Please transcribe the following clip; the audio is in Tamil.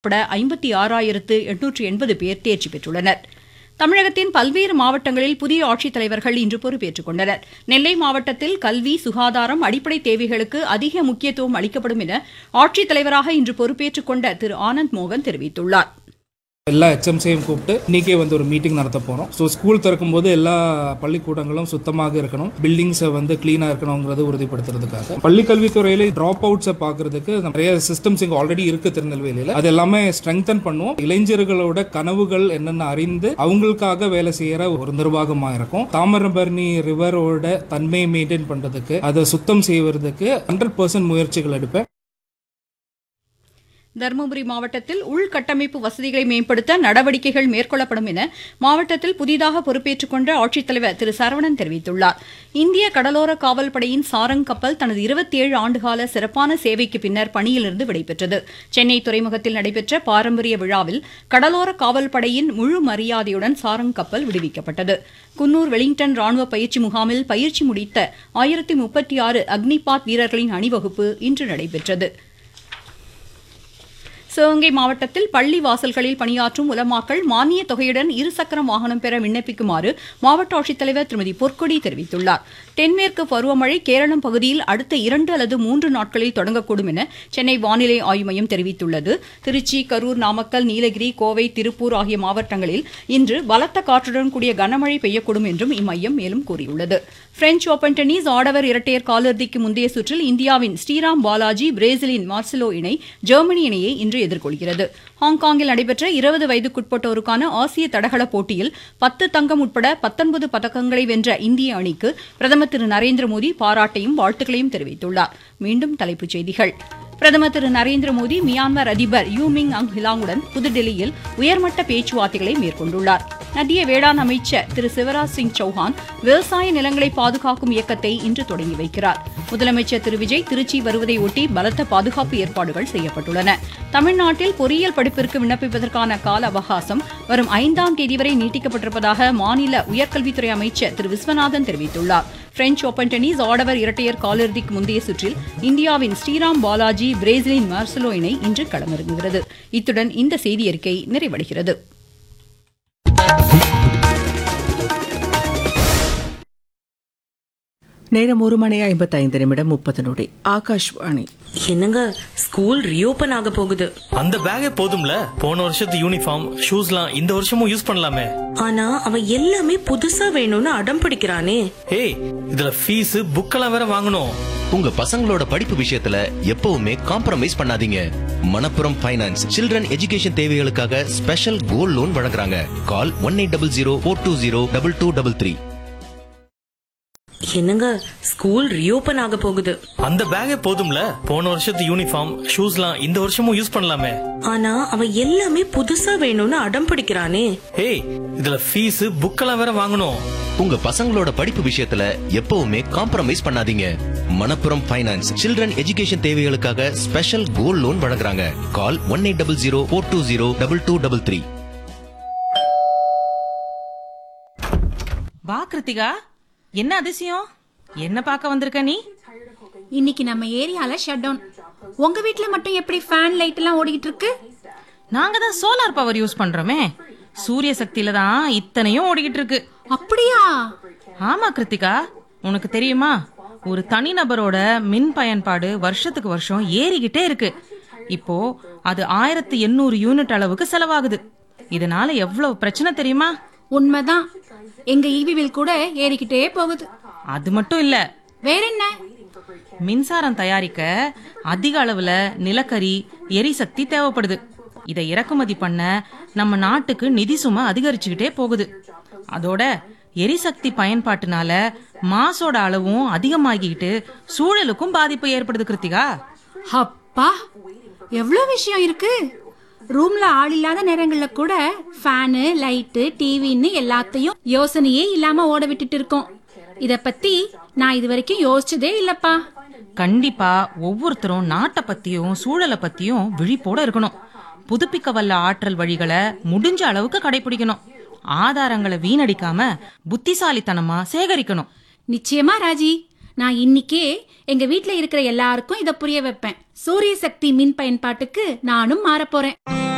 உட்பட ஐம்பத்தி ஆறாயிரத்து எண்ணூற்று எண்பது பேர் தேர்ச்சி பெற்றுள்ளனர் தமிழகத்தின் பல்வேறு மாவட்டங்களில் புதிய ஆட்சித்தலைவர்கள் இன்று பொறுப்பேற்றுக் கொண்டனர் நெல்லை மாவட்டத்தில் கல்வி சுகாதாரம் அடிப்படை தேவைகளுக்கு அதிக முக்கியத்துவம் அளிக்கப்படும் என ஆட்சித்தலைவராக இன்று பொறுப்பேற்றுக் கொண்ட திரு ஆனந்த் மோகன் தெரிவித்துள்ளார் எல்லா ஹெச்எம்சியும் கூப்பிட்டு இன்னைக்கே வந்து ஒரு மீட்டிங் நடத்த போகிறோம் ஸோ ஸ்கூல் திறக்கும் போது எல்லா பள்ளிக்கூடங்களும் சுத்தமாக இருக்கணும் பில்டிங்ஸை வந்து க்ளீனாக இருக்கணுங்கிறத உறுதிப்படுத்துறதுக்காக பள்ளி கல்வித்துறையில ட்ராப் அவுட்ஸை பார்க்கறதுக்கு நிறைய சிஸ்டம்ஸ் இங்கே ஆல்ரெடி இருக்கு திருநெல்வேலியில் அது எல்லாமே ஸ்ட்ரெங்தன் பண்ணுவோம் இளைஞர்களோட கனவுகள் என்னென்ன அறிந்து அவங்களுக்காக வேலை செய்யற ஒரு நிர்வாகமாக இருக்கும் தாமிரபரணி ரிவரோட தன்மையை மெயின்டைன் பண்ணுறதுக்கு அதை சுத்தம் செய்வதற்கு ஹண்ட்ரட் பர்சன்ட் முயற்சிகள் எடுப்பேன் தருமபுரி மாவட்டத்தில் உள்கட்டமைப்பு வசதிகளை மேம்படுத்த நடவடிக்கைகள் மேற்கொள்ளப்படும் என மாவட்டத்தில் புதிதாக பொறுப்பேற்றுக் கொண்ட ஆட்சித்தலைவர் திரு சரவணன் தெரிவித்துள்ளார் இந்திய கடலோர காவல் படையின் சாரங் கப்பல் தனது இருபத்தி ஏழு ஆண்டுகால சிறப்பான சேவைக்கு பின்னர் பணியிலிருந்து விடைபெற்றது சென்னை துறைமுகத்தில் நடைபெற்ற பாரம்பரிய விழாவில் கடலோர காவல் படையின் முழு மரியாதையுடன் சாரங் கப்பல் விடுவிக்கப்பட்டது குன்னூர் வெலிங்டன் ராணுவ பயிற்சி முகாமில் பயிற்சி முடித்த ஆயிரத்தி முப்பத்தி ஆறு அக்னிபாத் வீரர்களின் அணிவகுப்பு இன்று நடைபெற்றது சிவகங்கை மாவட்டத்தில் பள்ளி வாசல்களில் பணியாற்றும் உலமாக்கள் மானிய தொகையுடன் இருசக்கர வாகனம் பெற விண்ணப்பிக்குமாறு மாவட்ட ஆட்சித்தலைவர் திருமதி பொற்கொடி தெரிவித்துள்ளார் தென்மேற்கு பருவமழை கேரளம் பகுதியில் அடுத்த இரண்டு அல்லது மூன்று நாட்களில் தொடங்கக்கூடும் என சென்னை வானிலை ஆய்வு மையம் தெரிவித்துள்ளது திருச்சி கரூர் நாமக்கல் நீலகிரி கோவை திருப்பூர் ஆகிய மாவட்டங்களில் இன்று பலத்த காற்றுடன் கூடிய கனமழை பெய்யக்கூடும் என்றும் இம்மையம் மேலும் கூறியுள்ளது பிரெஞ்ச் ஓபன் டென்னிஸ் ஆடவர் இரட்டையர் காலிறுதிக்கு முந்தைய சுற்றில் இந்தியாவின் ஸ்ரீராம் பாலாஜி பிரேசிலின் மார்செலோ இணை ஜெர்மனி இணையை இன்று எதிர்கொள்கிறது ஹாங்காங்கில் நடைபெற்ற இருபது வயதுக்குட்பட்டோருக்கான ஆசிய தடகள போட்டியில் பத்து தங்கம் உட்பட பத்தொன்பது பதக்கங்களை வென்ற இந்திய அணிக்கு பிரதமர் திரு நரேந்திர மோடி பாராட்டையும் வாழ்த்துக்களையும் தெரிவித்துள்ளார் மீண்டும் தலைப்புச் செய்திகள் பிரதமர் திரு நரேந்திர மோடி மியான்மர் அதிபர் யூமிங் அங் ஹிலாங்குடன் புதுடெல்லியில் உயர்மட்ட பேச்சுவார்த்தைகளை மேற்கொண்டுள்ளார் மத்திய வேளாண் அமைச்சர் திரு சிவராஜ் சிங் சௌஹான் விவசாய நிலங்களை பாதுகாக்கும் இயக்கத்தை இன்று தொடங்கி வைக்கிறார் முதலமைச்சர் திரு விஜய் திருச்சி வருவதை ஒட்டி பலத்த பாதுகாப்பு ஏற்பாடுகள் செய்யப்பட்டுள்ளன தமிழ்நாட்டில் பொறியியல் படிப்பிற்கு விண்ணப்பிப்பதற்கான கால அவகாசம் வரும் ஐந்தாம் தேதி வரை நீட்டிக்கப்பட்டிருப்பதாக மாநில உயர்கல்வித்துறை அமைச்சர் திரு விஸ்வநாதன் தெரிவித்துள்ளார் பிரெஞ்ச் ஓபன் டென்னிஸ் ஆடவர் இரட்டையர் காலிறுதிக்கு முந்தைய சுற்றில் இந்தியாவின் ஸ்ரீராம் பாலாஜி பிரேசிலின் மார்சலோ இணை இன்று களமிறங்குகிறது இத்துடன் இந்த செய்தியறிக்கை நிறைவடைகிறது நேரம் ஒரு மணி ஐம்பத்தைந்து நிமிடம் முப்பது நொடி ஆகாஷ்வாணி என்னங்க ஸ்கூல் ரீஓபன் ஆக போகுது அந்த பேக்கே போதும்ல போன வருஷத்து யூனிஃபார்ம் ஷூஸ்லாம் இந்த வருஷமும் யூஸ் பண்ணலாமே ஆனா அவன் எல்லாமே புதுசா வேணும்னு அடம் பிடிக்கிறானே ஏய் இதுல ஃபீஸ் புக்கெல்லாம் வேற வாங்கணும் உங்க பசங்களோட படிப்பு விஷயத்துல எப்பவுமே காம்ப்ரமைஸ் பண்ணாதீங்க மணப்புரம் ஃபைனான்ஸ் சில்ட்ரன் எஜுகேஷன் தேவைகளுக்காக ஸ்பெஷல் கோல்ட் லோன் வழங்குறாங்க call one eight double zero four two zero double two double three என்னங்க ஸ்கூல் ரீஓபன் ஆக போகுது அந்த பேக்கே போதும்ல போன வருஷத்து யூனிஃபார்ம் ஷூஸ்லாம் இந்த வருஷமும் யூஸ் பண்ணலாமே ஆனா அவன் எல்லாமே புதுசா வேணும்னு அடம் பிடிக்கிறானே ஏய் இதுல ஃபீஸ் புக்கெல்லாம் வேற வாங்கணும் உங்க பசங்களோட படிப்பு விஷயத்துல எப்பவுமே காம்ப்ரமைஸ் பண்ணாதீங்க மணப்புரம் ஃபைனான்ஸ் சில்ட்ரன் எஜுகேஷன் தேவைகளுக்காக ஸ்பெஷல் கோல்ட் லோன் வழங்குறாங்க call one eight double zero four two zero double two double three வா கிருத்திகா என்ன அதிசயம் என்ன பார்க்க வந்திருக்க நீ இன்னைக்கு நம்ம ஏரியால ஷட் டவுன் உங்க வீட்ல மட்டும் எப்படி ஃபேன் லைட் எல்லாம் ஓடிக்கிட்டு இருக்கு நாங்க தான் சோலார் பவர் யூஸ் பண்றோமே சூரிய சக்தியில தான் இத்தனையும் ஓடிக்கிட்டு இருக்கு அப்படியா ஆமா கிருத்திகா உனக்கு தெரியுமா ஒரு தனிநபரோட மின் பயன்பாடு வருஷத்துக்கு வருஷம் ஏறிக்கிட்டே இருக்கு இப்போ அது ஆயிரத்தி எண்ணூறு யூனிட் அளவுக்கு செலவாகுது இதனால எவ்வளவு பிரச்சனை தெரியுமா உண்மைதான் எங்க ஈவி பில் கூட ஏறிக்கிட்டே போகுது அது மட்டும் இல்ல வேற என்ன மின்சாரம் தயாரிக்க அதிக அளவுல நிலக்கரி எரிசக்தி தேவைப்படுது இதை இறக்குமதி பண்ண நம்ம நாட்டுக்கு நிதி சுமை அதிகரிச்சுக்கிட்டே போகுது அதோட எரிசக்தி பயன்பாட்டுனால மாசோட அளவும் அதிகமாகிக்கிட்டு சூழலுக்கும் பாதிப்பு ஏற்படுது கிருத்திகா அப்பா எவ்வளவு விஷயம் இருக்கு ரூம்ல ஆள் இல்லாத நேரங்கள்ல கூட ஃபேனு லைட்டு டிவின்னு எல்லாத்தையும் யோசனையே இல்லாம ஓட விட்டுட்டு இருக்கோம் இத பத்தி நான் இது வரைக்கும் யோசிச்சதே இல்லப்பா கண்டிப்பா ஒவ்வொருத்தரும் நாட்டை பத்தியும் சூழலை பத்தியும் விழிப்போட இருக்கணும் புதுப்பிக்க வல்ல ஆற்றல் வழிகளை முடிஞ்ச அளவுக்கு கடைபிடிக்கணும் ஆதாரங்களை வீணடிக்காம புத்திசாலித்தனமா சேகரிக்கணும் நிச்சயமா ராஜி நான் இன்னிக்கே எங்க வீட்ல இருக்கிற எல்லாருக்கும் இத புரிய வைப்பேன் சூரிய சக்தி மின் பயன்பாட்டுக்கு நானும் மாறப் போறேன்